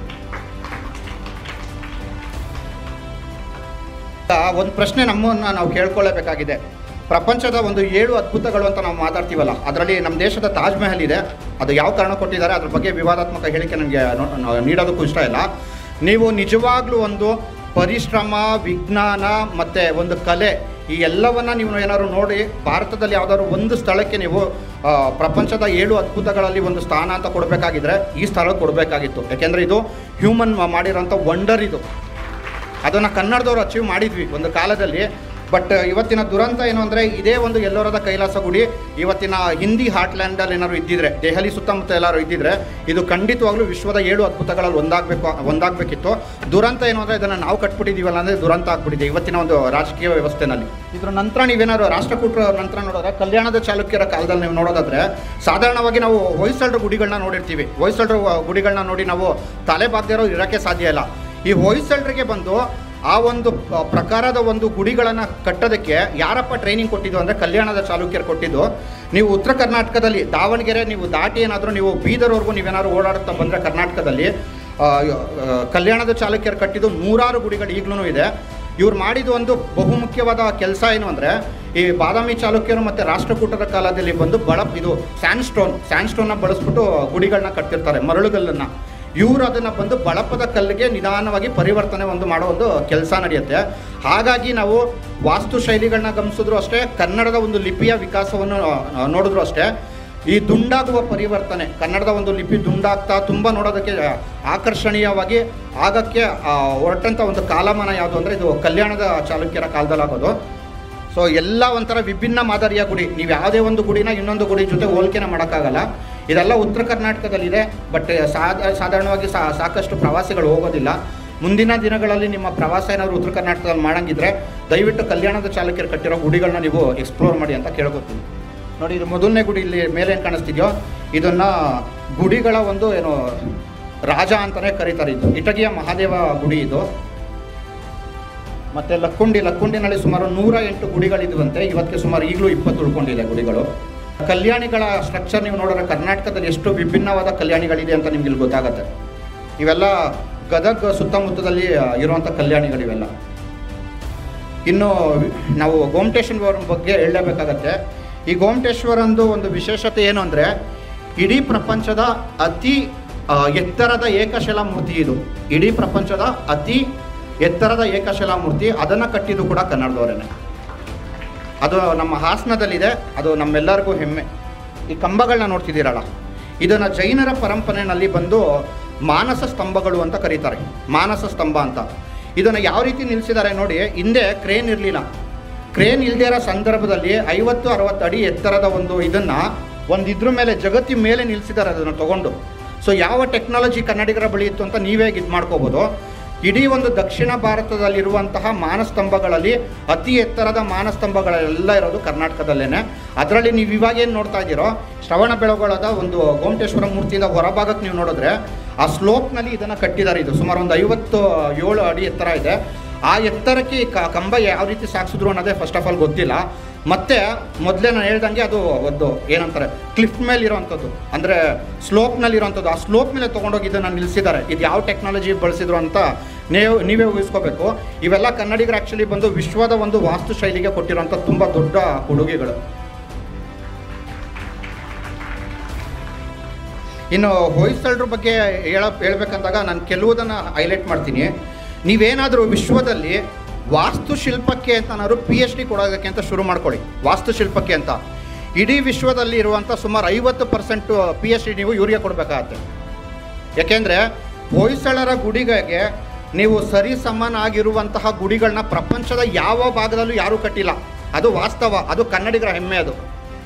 ಒಂದು ಪ್ರಶ್ನೆ ನಮ್ಮನ್ನು ನಾವು ಕೇಳ್ಕೊಳ್ಳೇಬೇಕಾಗಿದೆ ಪ್ರಪಂಚದ ಒಂದು ಏಳು ಅದ್ಭುತಗಳು ಅಂತ ನಾವು ಮಾತಾಡ್ತೀವಲ್ಲ ಅದರಲ್ಲಿ ನಮ್ಮ ದೇಶದ ತಾಜ್ ಮಹಲ್ ಇದೆ ಅದು ಯಾವ ಕಾರಣ ಕೊಟ್ಟಿದ್ದಾರೆ ಅದ್ರ ಬಗ್ಗೆ ವಿವಾದಾತ್ಮಕ ಹೇಳಿಕೆ ನನಗೆ ನೋ- ನೀಡೋದಕ್ಕೂ ಇಷ್ಟ ಇಲ್ಲ ನೀವು ನಿಜವಾಗ್ಲೂ ಒಂದು ಪರಿಶ್ರಮ ವಿಜ್ಞಾನ ಮತ್ತು ಒಂದು ಕಲೆ ಈ ಎಲ್ಲವನ್ನ ನೀವು ಏನಾದ್ರು ನೋಡಿ ಭಾರತದಲ್ಲಿ ಯಾವುದಾದ್ರು ಒಂದು ಸ್ಥಳಕ್ಕೆ ನೀವು ಆ, ಪ್ರಪಂಚದ ಏಳು ಅದ್ಭುತಗಳಲ್ಲಿ ಒಂದು ಸ್ಥಾನ ಅಂತ ಕೊಡಬೇಕಾಗಿದ್ರೆ ಈ ಸ್ಥಳ ಕೊಡಬೇಕಾಗಿತ್ತು ಯಾಕೆಂದರೆ ಇದು ಹ್ಯೂಮನ್ ಮಾಡಿರೋಂಥ ವಂಡರ್ ಇದು ಅದನ್ನು ಕನ್ನಡದವ್ರು ಅಚೀವ್ ಮಾಡಿದ್ವಿ ಒಂದು ಕಾಲದಲ್ಲಿ ಬಟ್ ಇವತ್ತಿನ ದುರಂತ ಏನು ಅಂದರೆ ಇದೇ ಒಂದು ಎಲ್ಲೋರದ ಕೈಲಾಸ ಗುಡಿ ಇವತ್ತಿನ ಹಿಂದಿ ಹಾರ್ಟ್ಲ್ಯಾಂಡಲ್ಲಿ ಏನಾದ್ರು ಇದ್ದಿದ್ರೆ ದೆಹಲಿ ಸುತ್ತಮುತ್ತ ಎಲ್ಲರೂ ಇದ್ದಿದ್ರೆ ಇದು ಖಂಡಿತವಾಗ್ಲೂ ವಿಶ್ವದ ಏಳು ಅದ್ಭುತಗಳಲ್ಲಿ ಒಂದಾಗಬೇಕು ಒಂದಾಗಬೇಕಿತ್ತು ದುರಂತ ಏನು ಅಂದರೆ ಇದನ್ನು ನಾವು ಕಟ್ಬಿಟ್ಟಿದ್ದೀವಲ್ಲ ಅಂದರೆ ದುರಂತ ಆಗ್ಬಿಟ್ಟಿದೆ ಇವತ್ತಿನ ಒಂದು ರಾಜಕೀಯ ವ್ಯವಸ್ಥೆನಲ್ಲಿ ಇದ್ರ ನಂತರ ನೀವೇನಾದ್ರು ರಾಷ್ಟ್ರಕೂಟರ ನಂತರ ನೋಡಿದ್ರೆ ಕಲ್ಯಾಣದ ಚಾಲುಕ್ಯರ ಕಾಲದಲ್ಲಿ ನೀವು ನೋಡೋದಾದ್ರೆ ಸಾಧಾರಣವಾಗಿ ನಾವು ಹೊಯ್ಸಳರ ಗುಡಿಗಳನ್ನ ನೋಡಿರ್ತೀವಿ ಹೊಯ್ಸಳರ ಗುಡಿಗಳನ್ನ ನೋಡಿ ನಾವು ತಲೆ ಬಾಗ್ದಿರೋ ಇರೋಕ್ಕೆ ಸಾಧ್ಯ ಇಲ್ಲ ಈ ಹೊಯ್ಸಳರಿಗೆ ಬಂದು ಆ ಒಂದು ಪ- ಪ್ರಕಾರದ ಒಂದು ಗುಡಿಗಳನ್ನು ಕಟ್ಟೋದಕ್ಕೆ ಯಾರಪ್ಪ ಟ್ರೈನಿಂಗ್ ಕೊಟ್ಟಿದ್ದು ಅಂದರೆ ಕಲ್ಯಾಣದ ಚಾಲುಕ್ಯರು ಕೊಟ್ಟಿದ್ದು ನೀವು ಉತ್ತರ ಕರ್ನಾಟಕದಲ್ಲಿ ದಾವಣಗೆರೆ ನೀವು ದಾಟಿ ಏನಾದರೂ ನೀವು ಬೀದರ್ವರೆಗೂ ನೀವೇನಾದ್ರು ಓಡಾಡುತ್ತಾ ಬಂದರೆ ಕರ್ನಾಟಕದಲ್ಲಿ ಆ, ಆ, ಕಲ್ಯಾಣದ ಚಾಲುಕ್ಯರು ಕಟ್ಟಿದ್ದು ನೂರಾರು ಗುಡಿಗಳು ಈಗಲೂ ಇದೆ ಇವ್ರು ಮಾಡಿದ ಒಂದು ಬಹುಮುಖ್ಯವಾದ ಕೆಲಸ ಏನು ಅಂದರೆ ಈ ಬಾದಾಮಿ ಚಾಲುಕ್ಯರು ಮತ್ತು ರಾಷ್ಟ್ರಕೂಟರ ಕಾಲದಲ್ಲಿ ಬಂದು ಬಳ ಇದು ಸ್ಯಾಂಡ್ ಸ್ಟೋನ್ ಸ್ಯಾಂಡ್ ಸ್ಟೋನ್ನ ಬಳಸ್ಬಿಟ್ಟು ಗುಡಿಗಳನ್ನ ಕಟ್ತಿರ್ತಾರೆ ಮರಳುಗಲ್ಲನ್ನು ಇವರು ಅದನ್ನು ಬಂದು ಬಳಪದ ಕಲ್ಲಿಗೆ ನಿಧಾನವಾಗಿ ಪರಿವರ್ತನೆ ಒಂದು ಮಾಡೋ ಒಂದು ಕೆಲಸ ನಡೆಯುತ್ತೆ ಹಾಗಾಗಿ ನಾವು ವಾಸ್ತುಶೈಲಿಗಳನ್ನ ಗಮನಿಸಿದ್ರು ಅಷ್ಟೇ ಕನ್ನಡದ ಒಂದು ಲಿಪಿಯ ವಿಕಾಸವನ್ನು ಆ, ನೋಡಿದ್ರು ಅಷ್ಟೇ ಈ ದುಂಡಾಗುವ ಪರಿವರ್ತನೆ ಕನ್ನಡದ ಒಂದು ಲಿಪಿ ದುಂಡಾಗ್ತಾ ತುಂಬ ನೋಡೋದಕ್ಕೆ ಆಕರ್ಷಣೀಯವಾಗಿ ಆಗಕ್ಕೆ ಆ, ಹೊರಟಂಥ ಒಂದು ಕಾಲಮಾನ ಯಾವುದು ಅಂದರೆ ಇದು ಕಲ್ಯಾಣದ ಚಾಲುಕ್ಯರ ಕಾಲದಲ್ಲಾಗೋದು ಸೊ ಎಲ್ಲ ಒಂಥರ ವಿಭಿನ್ನ ಮಾದರಿಯ ಗುಡಿ ನೀವು ಯಾವುದೇ ಒಂದು ಗುಡಿನ ಇನ್ನೊಂದು ಗುಡಿ ಜೊತೆ ಹೋಲಿಕೆನ ಮಾಡೋಕ್ಕಾಗಲ್ಲ ಇದೆಲ್ಲ ಉತ್ತರ ಕರ್ನಾಟಕದಲ್ಲಿದೆ ಬಟ್ ಸಾಧ ಸಾಧಾರಣವಾಗಿ ಸಾ ಸಾಕಷ್ಟು ಪ್ರವಾಸಿಗಳು ಹೋಗೋದಿಲ್ಲ ಮುಂದಿನ ದಿನಗಳಲ್ಲಿ ನಿಮ್ಮ ಪ್ರವಾಸ ಏನಾದರೂ ಉತ್ತರ ಕರ್ನಾಟಕದಲ್ಲಿ ಮಾಡಂಗಿದ್ರೆ ದಯವಿಟ್ಟು ಕಲ್ಯಾಣದ ಚಾಲಕರು ಕಟ್ಟಿರೋ ಗುಡಿಗಳನ್ನ ನೀವು ಎಕ್ಸ್ಪ್ಲೋರ್ ಮಾಡಿ ಅಂತ ಕೇಳ್ಕೊತೀನಿ ನೋಡಿ ಇದು ಮೊದಲನೇ ಗುಡಿ ಇಲ್ಲಿ ಮೇಲೆ ಏನು ಕಾಣಿಸ್ತಿದೆಯೋ ಇದನ್ನು ಗುಡಿಗಳ ಒಂದು ಏನು ರಾಜ ಅಂತಲೇ ಕರೀತಾರೆ ಇದು ಇಟಗಿಯ ಮಹಾದೇವ ಗುಡಿ ಇದು ಮತ್ತು ಲಕ್ಕುಂಡಿ ಲಕ್ಕುಂಡಿನಲ್ಲಿ ಸುಮಾರು ನೂರ ಎಂಟು ಗುಡಿಗಳಿದ್ವಂತೆ ಇವತ್ತಿಗೆ ಸುಮಾರು ಈಗಲೂ ಇಪ್ಪತ್ತು ಉಳ್ಕೊಂಡಿದೆ ಗುಡಿಗಳು ಕಲ್ಯಾಣಿಗಳ ಸ್ಟ್ರಕ್ಚರ್ ನೀವು ನೋಡಿದ್ರೆ ಕರ್ನಾಟಕದಲ್ಲಿ ಎಷ್ಟು ವಿಭಿನ್ನವಾದ ಕಲ್ಯಾಣಿಗಳಿದೆ ಅಂತ ನಿಮ್ಗೆ ಇಲ್ಲಿ ಗೊತ್ತಾಗುತ್ತೆ ಇವೆಲ್ಲ ಗದಗ ಸುತ್ತಮುತ್ತದಲ್ಲಿ ಆ, ಇರುವಂಥ ಕಲ್ಯಾಣಿಗಳಿವೆಲ್ಲ ಇನ್ನು ನಾವು ಗೋಮಟೇಶ್ವರ ಬಗ್ಗೆ ಹೇಳಲೇಬೇಕಾಗತ್ತೆ ಈ ಗೋಮಟೇಶ್ವರಂದು ಒಂದು ವಿಶೇಷತೆ ಏನು ಅಂದರೆ ಇಡೀ ಪ್ರಪಂಚದ ಅತಿ ಆ, ಎತ್ತರದ ಏಕಶಿಲಾ ಮೂರ್ತಿ ಇದು ಇಡೀ ಪ್ರಪಂಚದ ಅತಿ ಎತ್ತರದ ಏಕಶಿಲಾ ಮೂರ್ತಿ ಅದನ್ನು ಕಟ್ಟಿದ್ದು ಕೂಡ ಕನ್ನಡದವರೇನೆ ಅದು ನಮ್ಮ ಹಾಸನದಲ್ಲಿದೆ ಅದು ನಮ್ಮೆಲ್ಲರಿಗೂ ಹೆಮ್ಮೆ ಈ ಕಂಬಗಳನ್ನ ನೋಡ್ತಿದ್ದೀರಲ್ಲ ಇದನ್ನು ಜೈನರ ಪರಂಪರೆಯಲ್ಲಿ ಬಂದು ಮಾನಸ ಸ್ತಂಭಗಳು ಅಂತ ಕರೀತಾರೆ ಮಾನಸ ಸ್ತಂಭ ಅಂತ ಇದನ್ನು ಯಾವ ರೀತಿ ನಿಲ್ಲಿಸಿದ್ದಾರೆ ನೋಡಿ ಹಿಂದೆ ಕ್ರೇನ್ ಇರಲಿಲ್ಲ ಕ್ರೇನ್ ಇಲ್ಲದೇ ಇರೋ ಸಂದರ್ಭದಲ್ಲಿ ಐವತ್ತು ಅರವತ್ತು ಅಡಿ ಎತ್ತರದ ಒಂದು ಇದನ್ನು ಒಂದು ಇದ್ರ ಮೇಲೆ ಜಗತ್ತಿ ಮೇಲೆ ನಿಲ್ಲಿಸಿದ್ದಾರೆ ಅದನ್ನು ತಗೊಂಡು ಸೊ ಯಾವ ಟೆಕ್ನಾಲಜಿ ಕನ್ನಡಿಗರ ಬಳಿ ಇತ್ತು ಅಂತ ನೀವೇ ಇದು ಮಾಡ್ಕೋಬೋದು ಇಡೀ ಒಂದು ದಕ್ಷಿಣ ಭಾರತದಲ್ಲಿರುವಂತಹ ಮಾನಸ್ತಂಭಗಳಲ್ಲಿ ಅತಿ ಎತ್ತರದ ಮಾನಸ್ತಂಭಗಳೆಲ್ಲ ಇರೋದು ಕರ್ನಾಟಕದಲ್ಲೇ ಅದರಲ್ಲಿ ನೀವು ಇವಾಗ ಏನು ನೋಡ್ತಾ ಇದ್ದೀರೋ ಶ್ರವಣ ಬೆಳಗೊಳದ ಒಂದು ಗೋಮಟೇಶ್ವರ ಮೂರ್ತಿಯಿಂದ ಹೊರಭಾಗಕ್ಕೆ ನೀವು ನೋಡಿದ್ರೆ ಆ ಸ್ಲೋಪ್ನಲ್ಲಿ ಇದನ್ನು ಕಟ್ಟಿದ್ದಾರೆ ಇದು ಸುಮಾರು ಒಂದು ಐವತ್ತು ಏಳು ಅಡಿ ಎತ್ತರ ಇದೆ ಆ ಎತ್ತರಕ್ಕೆ ಈ ಕ- ಕಂಬ ಯಾವ ರೀತಿ ಸಾಗಿಸಿದ್ರು ಅನ್ನೋದೇ ಫಸ್ಟ್ ಆಫ್ ಆಲ್ ಗೊತ್ತಿಲ್ಲ ಮತ್ತೆ ಮೊದಲೇ ನಾನು ಹೇಳ್ದಂಗೆ ಅದು ಒಂದು ಏನಂತಾರೆ ಕ್ಲಿಫ್ ಮೇಲೆ ಇರೋವಂಥದ್ದು ಅಂದರೆ ಸ್ಲೋಪ್ನಲ್ಲಿ ಇರೋವಂಥದ್ದು ಆ ಸ್ಲೋಪ್ ಮೇಲೆ ತೊಗೊಂಡೋಗಿ ಇದನ್ನು ನಿಲ್ಲಿಸಿದ್ದಾರೆ ಇದು ಯಾವ ಟೆಕ್ನಾಲಜಿ ಬಳಸಿದ್ರು ಅಂತ ನೀವು ನೀವೇ ಊಹಿಸ್ಕೋಬೇಕು ಇವೆಲ್ಲ ಕನ್ನಡಿಗರು ಆ್ಯಕ್ಚುಲಿ ಬಂದು ವಿಶ್ವದ ಒಂದು ವಾಸ್ತು ಶೈಲಿಗೆ ಕೊಟ್ಟಿರೋಂಥ ತುಂಬ ದೊಡ್ಡ ಕೊಡುಗೆಗಳು ಇನ್ನು ಹೊಯ್ಸಳರ ಬಗ್ಗೆ ಹೇಳ ಹೇಳ್ಬೇಕಂದಾಗ ನಾನು ಕೆಲವುದನ್ನು ಹೈಲೈಟ್ ಮಾಡ್ತೀನಿ ನೀವೇನಾದರೂ ವಿಶ್ವದಲ್ಲಿ ವಾಸ್ತುಶಿಲ್ಪಕ್ಕೆ ಅಂತನಾದ್ರು ಪಿ ಎಚ್ ಡಿ ಕೊಡೋದಕ್ಕೆ ಅಂತ ಶುರು ಮಾಡ್ಕೊಳ್ಳಿ ವಾಸ್ತುಶಿಲ್ಪಕ್ಕೆ ಅಂತ ಇಡೀ ವಿಶ್ವದಲ್ಲಿ ಇರುವಂಥ ಸುಮಾರು ಐವತ್ತು ಪರ್ಸೆಂಟು ಪಿ ಎಚ್ ಡಿ ನೀವು ಇವ್ರಿಗೆ ಕೊಡಬೇಕಾಗತ್ತೆ ಯಾಕೆಂದರೆ ಹೊಯ್ಸಳರ ಗುಡಿಗಳಿಗೆ ನೀವು ಸರಿ ಸಮನಾಗಿರುವಂತಹ ಗುಡಿಗಳನ್ನ ಪ್ರಪಂಚದ ಯಾವ ಭಾಗದಲ್ಲೂ ಯಾರೂ ಕಟ್ಟಿಲ್ಲ ಅದು ವಾಸ್ತವ ಅದು ಕನ್ನಡಿಗರ ಹೆಮ್ಮೆ ಅದು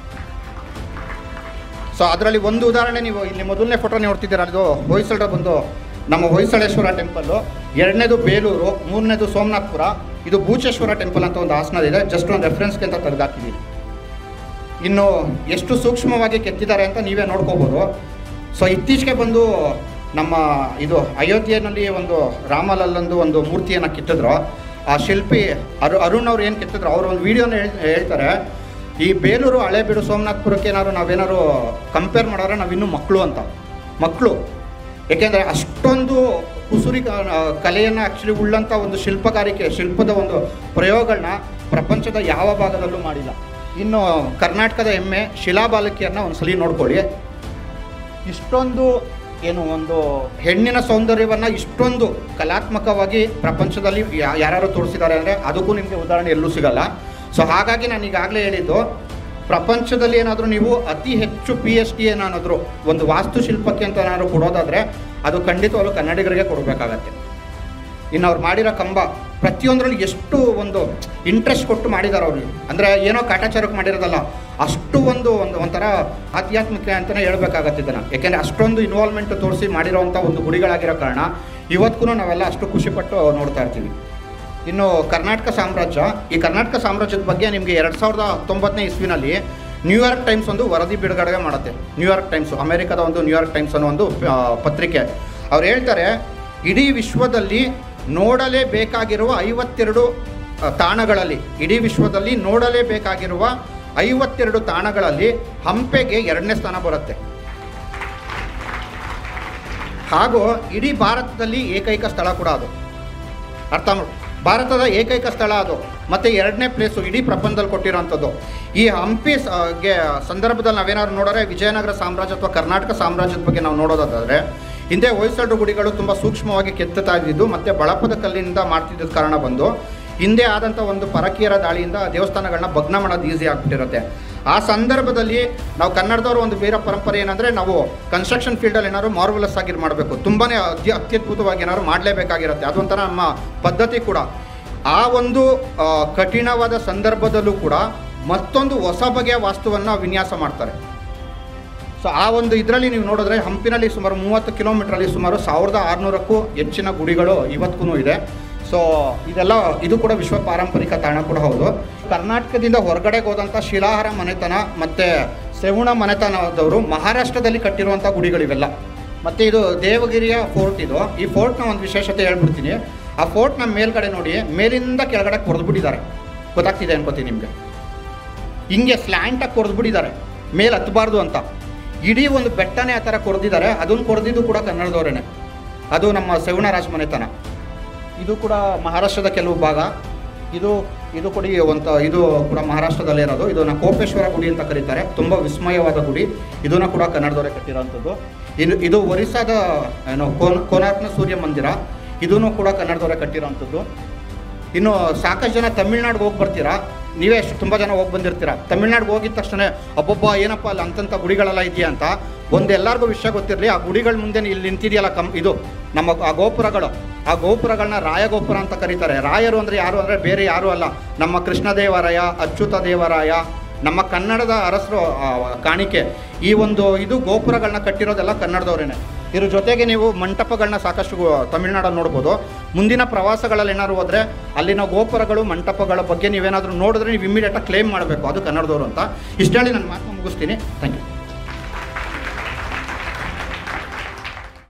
ಸೊ ಅದರಲ್ಲಿ ಒಂದು ಉದಾಹರಣೆ ನೀವು ಇಲ್ಲಿ ಮೊದಲನೇ ಫೋಟೋ ನೋಡ್ತಿದ್ದೀರ ಅದು ಹೊಯ್ಸಳರ ಬಂದು ನಮ್ಮ ಹೊಯ್ಸಳೇಶ್ವರ ಟೆಂಪಲ್ಲು ಎರಡನೇದು ಬೇಲೂರು ಮೂರನೇದು ಸೋಮನಾಥ್ಪುರ ಇದು ಬೂಚೇಶ್ವರ ಟೆಂಪಲ್ ಅಂತ ಒಂದು ಆಸನದಿದೆ ಜಸ್ಟ್ ಒಂದು ರೆಫರೆನ್ಸ್ಗೆ ಅಂತ ತೆಗೆದಾಕಿದ್ದೀನಿ ಇನ್ನು ಎಷ್ಟು ಸೂಕ್ಷ್ಮವಾಗಿ ಕೆತ್ತಿದ್ದಾರೆ ಅಂತ ನೀವೇ ನೋಡ್ಕೋಬೋದು ಸೊ ಇತ್ತೀಚೆಗೆ ಬಂದು ನಮ್ಮ ಇದು ಅಯೋಧ್ಯೆಯಲ್ಲಿ ಒಂದು ರಾಮಲಲ್ಲೊಂದು ಒಂದು ಮೂರ್ತಿಯನ್ನು ಕಿತ್ತಿದ್ರು ಆ ಶಿಲ್ಪಿ ಅರು ಅರುಣ್ ಅವ್ರು ಏನು ಕಿತ್ತಿದ್ರು ಅವ್ರು ಒಂದು ವಿಡಿಯೋನ ಹೇಳ್ತಾರೆ ಈ ಬೇಲೂರು ಹಳೇಬೀಡು ಸೋಮನಾಥ್ಪುರಕ್ಕೆ ಏನಾದ್ರು ನಾವೇನಾದ್ರು ಕಂಪೇರ್ ಮಾಡಿದ್ರೆ ನಾವಿನ್ನೂ ಮಕ್ಕಳು ಅಂತ ಮಕ್ಕಳು ಏಕೆಂದರೆ ಅಷ್ಟೊಂದು ಕುಸುರಿ ಕಲೆಯನ್ನು ಆ್ಯಕ್ಚುಲಿ ಉಳ್ಳಂಥ ಒಂದು ಶಿಲ್ಪಗಾರಿಕೆ ಶಿಲ್ಪದ ಒಂದು ಪ್ರಯೋಗಗಳನ್ನ ಪ್ರಪಂಚದ ಯಾವ ಭಾಗದಲ್ಲೂ ಮಾಡಿಲ್ಲ ಇನ್ನು ಕರ್ನಾಟಕದ ಹೆಮ್ಮೆ ಶಿಲಾಬಾಲಕಿಯನ್ನ ಒಂದ್ಸಲಿ ನೋಡ್ಕೊಳ್ಳಿ ಇಷ್ಟೊಂದು ಏನು ಒಂದು ಹೆಣ್ಣಿನ ಸೌಂದರ್ಯವನ್ನು ಇಷ್ಟೊಂದು ಕಲಾತ್ಮಕವಾಗಿ ಪ್ರಪಂಚದಲ್ಲಿ ಯಾರು ತೋರಿಸಿದ್ದಾರೆ ಅಂದರೆ ಅದಕ್ಕೂ ನಿಮಗೆ ಉದಾಹರಣೆ ಎಲ್ಲೂ ಸಿಗಲ್ಲ ಸೊ ಹಾಗಾಗಿ ನಾನು ಈಗಾಗಲೇ ಹೇಳಿದ್ದು ಪ್ರಪಂಚದಲ್ಲಿ ಏನಾದರೂ ನೀವು ಅತಿ ಹೆಚ್ಚು ಪಿ ಎಚ್ ಡಿ ಏನಾದರೂ ಒಂದು ವಾಸ್ತುಶಿಲ್ಪಕ್ಕೆ ಅಂತ ಏನಾದರೂ ಕೊಡೋದಾದರೆ ಅದು ಖಂಡಿತವಾಗ್ಲೂ ಕನ್ನಡಿಗರಿಗೆ ಕೊಡಬೇಕಾಗತ್ತೆ ಇನ್ನು ಅವ್ರು ಮಾಡಿರೋ ಕಂಬ ಪ್ರತಿಯೊಂದರಲ್ಲಿ ಎಷ್ಟು ಒಂದು ಇಂಟ್ರೆಸ್ಟ್ ಕೊಟ್ಟು ಮಾಡಿದ್ದಾರೆ ಅವರು ಅಂದರೆ ಏನೋ ಕಾಟಾಚಾರಕ್ಕೆ ಮಾಡಿರೋದಲ್ಲ ಅಷ್ಟು ಒಂದು ಒಂದು ಒಂಥರ ಆಧ್ಯಾತ್ಮಿಕ ಅಂತಲೇ ಹೇಳ್ಬೇಕಾಗತ್ತೆ ಇದನ್ನು ಯಾಕೆಂದರೆ ಅಷ್ಟೊಂದು ಇನ್ವಾಲ್ವ್ಮೆಂಟ್ ತೋರಿಸಿ ಮಾಡಿರೋವಂಥ ಒಂದು ಗುಡಿಗಳಾಗಿರೋ ಕಾರಣ ಇವತ್ತಿಗೂ ನಾವೆಲ್ಲ ಅಷ್ಟು ಖುಷಿಪಟ್ಟು ನೋಡ್ತಾ ಇರ್ತೀವಿ ಇನ್ನು ಕರ್ನಾಟಕ ಸಾಮ್ರಾಜ್ಯ ಈ ಕರ್ನಾಟಕ ಸಾಮ್ರಾಜ್ಯದ ಬಗ್ಗೆ ನಿಮಗೆ ಎರಡು ಸಾವಿರದ ಹತ್ತೊಂಬತ್ತನೇ ಇಸ್ವಿನಲ್ಲಿ ನ್ಯೂಯಾರ್ಕ್ ಟೈಮ್ಸ್ ಒಂದು ವರದಿ ಬಿಡುಗಡೆ ಮಾಡುತ್ತೆ ನ್ಯೂಯಾರ್ಕ್ ಟೈಮ್ಸು ಅಮೆರಿಕದ ಒಂದು ನ್ಯೂಯಾರ್ಕ್ ಟೈಮ್ಸ್ ಅನ್ನೋ ಒಂದು ಆ, ಪತ್ರಿಕೆ ಅವ್ರು ಹೇಳ್ತಾರೆ ಇಡೀ ವಿಶ್ವದಲ್ಲಿ ನೋಡಲೇಬೇಕಾಗಿರುವ ಐವತ್ತೆರಡು ಆ, ತಾಣಗಳಲ್ಲಿ ಇಡೀ ವಿಶ್ವದಲ್ಲಿ ನೋಡಲೇಬೇಕಾಗಿರುವ ಐವತ್ತೆರಡು ತಾಣಗಳಲ್ಲಿ ಹಂಪೆಗೆ ಎರಡನೇ ಸ್ಥಾನ ಬರುತ್ತೆ ಹಾಗೂ ಇಡೀ ಭಾರತದಲ್ಲಿ ಏಕೈಕ ಸ್ಥಳ ಕೂಡ ಅದು ಅರ್ಥ ಮಾಡಿ ಭಾರತದ ಏಕೈಕ ಸ್ಥಳ ಅದು ಮತ್ತು ಎರಡನೇ ಪ್ಲೇಸು ಇಡೀ ಪ್ರಪಂಚದಲ್ಲಿ ಕೊಟ್ಟಿರೋಂಥದ್ದು ಈ ಹಂಪಿ ಸ- ಗೆ ಸಂದರ್ಭದಲ್ಲಿ ನಾವೇನಾದ್ರು ನೋಡಿದ್ರೆ ವಿಜಯನಗರ ಸಾಮ್ರಾಜ್ಯ ಅಥವಾ ಕರ್ನಾಟಕ ಸಾಮ್ರಾಜ್ಯದ ಬಗ್ಗೆ ನಾವು ನೋಡೋದಾದರೆ ಹಿಂದೆ ಹೊಯ್ಸಳರು ಗುಡಿಗಳು ತುಂಬ ಸೂಕ್ಷ್ಮವಾಗಿ ಕೆತ್ತುತ್ತಾ ಇದ್ದಿದ್ದು ಮತ್ತು ಬಳಪದ ಕಲ್ಲಿನಿಂದ ಮಾಡ್ತಿದ್ದ ಕಾರಣ ಬಂದು ಹಿಂದೆ ಆದಂಥ ಒಂದು ಪರಕೀಯರ ದಾಳಿಯಿಂದ ದೇವಸ್ಥಾನಗಳನ್ನ ಭಗ್ನ ಮಾಡೋದು ಈಸಿ ಆಗಿಬಿಟ್ಟಿರುತ್ತೆ ಆ ಸಂದರ್ಭದಲ್ಲಿ ನಾವು ಕನ್ನಡದವರು ಒಂದು ಬೇರೆ ಪರಂಪರೆ ಏನಂದರೆ ನಾವು ಕನ್ಸ್ಟ್ರಕ್ಷನ್ ಫೀಲ್ಡಲ್ಲಿ ಏನಾದ್ರು ಮಾರ್ವಲಸ್ ಆಗಿ ಮಾಡಬೇಕು ತುಂಬಾ ಅತ್ಯ ಅತ್ಯದ್ಭುತವಾಗಿ ಏನಾದ್ರು ಮಾಡಲೇಬೇಕಾಗಿರುತ್ತೆ ಅದೊಂಥರ ನಮ್ಮ ಪದ್ಧತಿ ಕೂಡ ಆ ಒಂದು ಆ, ಕಠಿಣವಾದ ಸಂದರ್ಭದಲ್ಲೂ ಕೂಡ ಮತ್ತೊಂದು ಹೊಸ ಬಗೆಯ ವಾಸ್ತುವನ್ನು ವಿನ್ಯಾಸ ಮಾಡ್ತಾರೆ ಸೊ ಆ ಒಂದು ಇದರಲ್ಲಿ ನೀವು ನೋಡಿದ್ರೆ ಹಂಪಿನಲ್ಲಿ ಸುಮಾರು ಮೂವತ್ತು ಕಿಲೋಮೀಟ್ರಲ್ಲಿ ಸುಮಾರು ಸಾವಿರದ ಆರುನೂರಕ್ಕೂ ಹೆಚ್ಚಿನ ಗುಡಿಗಳು ಇವತ್ತಿಗೂ ಇದೆ ಸೊ ಇದೆಲ್ಲ ಇದು ಕೂಡ ವಿಶ್ವ ಪಾರಂಪರಿಕ ತಾಣ ಕೂಡ ಹೌದು ಕರ್ನಾಟಕದಿಂದ ಹೊರಗಡೆಗೆ ಹೋದಂಥ ಶಿಲಾಹಾರ ಮನೆತನ ಮತ್ತು ಸೆವುಣ ಮನೆತನದವರು ಮಹಾರಾಷ್ಟ್ರದಲ್ಲಿ ಕಟ್ಟಿರುವಂಥ ಗುಡಿಗಳಿವೆಲ್ಲ ಮತ್ತು ಇದು ದೇವಗಿರಿಯ ಫೋರ್ಟ್ ಇದು ಈ ಫೋರ್ಟ್ನ ಒಂದು ವಿಶೇಷತೆ ಹೇಳ್ಬಿಡ್ತೀನಿ ಆ ಫೋರ್ಟ್ನ ಮೇಲ್ಗಡೆ ನೋಡಿ ಮೇಲಿಂದ ಕೆಳಗಡೆ ಕೊರೆದ್ಬಿಟ್ಟಿದ್ದಾರೆ ಗೊತ್ತಾಗ್ತಿದೆ ಅನ್ಕೋತೀನಿ ನಿಮಗೆ ಹಿಂಗೆ ಸ್ಲ್ಯಾಂಟಾಗಿ ಕೊರೆದ್ಬಿಟ್ಟಿದ್ದಾರೆ ಮೇಲೆ ಹತ್ತಬಾರ್ದು ಅಂತ ಇಡೀ ಒಂದು ಬೆಟ್ಟನೇ ಆ ಥರ ಕೊರೆದಿದ್ದಾರೆ ಅದನ್ನು ಕೊರೆದಿದ್ದು ಕೂಡ ಕನ್ನಡದವರೇನೆ ಅದು ನಮ್ಮ ಸೆವಣ ರಾಜಮನೆತನ ಇದು ಕೂಡ ಮಹಾರಾಷ್ಟ್ರದ ಕೆಲವು ಭಾಗ ಇದು ಇದು ಕೂಡ ಒಂದು ಇದು ಕೂಡ ಮಹಾರಾಷ್ಟ್ರದಲ್ಲೇ ಇರೋದು ಇದನ್ನು ಕೋಪೇಶ್ವರ ಗುಡಿ ಅಂತ ಕರೀತಾರೆ ತುಂಬ ವಿಸ್ಮಯವಾದ ಗುಡಿ ಇದನ್ನು ಕೂಡ ಕನ್ನಡದವರೇ ಕಟ್ಟಿರೋಂಥದ್ದು ಇನ್ನು ಇದು ಒರಿಸ್ಸಾದ ಏನು ಕೋನ್ ಕೋನಾರ್ಕ್ನ ಸೂರ್ಯ ಮಂದಿರ ಇದನ್ನು ಕೂಡ ಕನ್ನಡದವರೇ ಕಟ್ಟಿರೋಂಥದ್ದು ಇನ್ನು ಸಾಕಷ್ಟು ಜನ ತಮಿಳ್ನಾಡಿಗೆ ಹೋಗಿ ಬರ್ತೀರಾ ನೀವೇ ಎಷ್ಟು ತುಂಬ ಜನ ಹೋಗಿ ಬಂದಿರ್ತೀರ ತಮಿಳ್ನಾಡಿಗೆ ಹೋಗಿದ ತಕ್ಷಣ ಅಬ್ಬಬ್ಬ ಏನಪ್ಪ ಅಲ್ಲಿ ಅಂತಂಥ ಗುಡಿಗಳೆಲ್ಲ ಇದೆಯಾ ಅಂತ ಒಂದು ಎಲ್ಲರಿಗೂ ವಿಷಯ ಗೊತ್ತಿರಲಿ ಆ ಗುಡಿಗಳ ಮುಂದೆ ಇಲ್ಲಿ ನಿಂತಿದೆಯಲ್ಲ ಕಮ್ ಇದು ನಮ್ಮ ಆ ಗೋಪುರಗಳು ಆ ಗೋಪುರಗಳನ್ನ ರಾಯ ಗೋಪುರ ಅಂತ ಕರೀತಾರೆ ರಾಯರು ಅಂದರೆ ಯಾರು ಅಂದರೆ ಬೇರೆ ಯಾರೂ ಅಲ್ಲ ನಮ್ಮ ಕೃಷ್ಣದೇವರಾಯ ಅಚ್ಯುತ ದೇವರಾಯ ನಮ್ಮ ಕನ್ನಡದ ಅರಸರು ಆ, ಕಾಣಿಕೆ ಈ ಒಂದು ಇದು ಗೋಪುರಗಳನ್ನ ಕಟ್ಟಿರೋದೆಲ್ಲ ಕನ್ನಡದವರೇನೆ ಇದ್ರ ಜೊತೆಗೆ ನೀವು ಮಂಟಪಗಳನ್ನ ಸಾಕಷ್ಟು ಗೋ- ತಮಿಳ್ನಾಡಲ್ಲಿ ನೋಡ್ಬೋದು ಮುಂದಿನ ಪ್ರವಾಸಗಳಲ್ಲಿ ಏನಾದ್ರು ಹೋದರೆ ಅಲ್ಲಿನ ಗೋಪುರಗಳು ಮಂಟಪಗಳ ಬಗ್ಗೆ ನೀವೇನಾದರೂ ನೋಡಿದ್ರೆ ನೀವು ಇಮಿಡಿಯೇಟಾಗಿ ಕ್ಲೇಮ್ ಮಾಡಬೇಕು ಅದು ಕನ್ನಡದವರು ಅಂತ ಇಷ್ಟು ಹೇಳಿ ನಾನು ಮಾತು ಮುಗಿಸ್ತೀನಿ ಥ್ಯಾಂಕ್ ಯು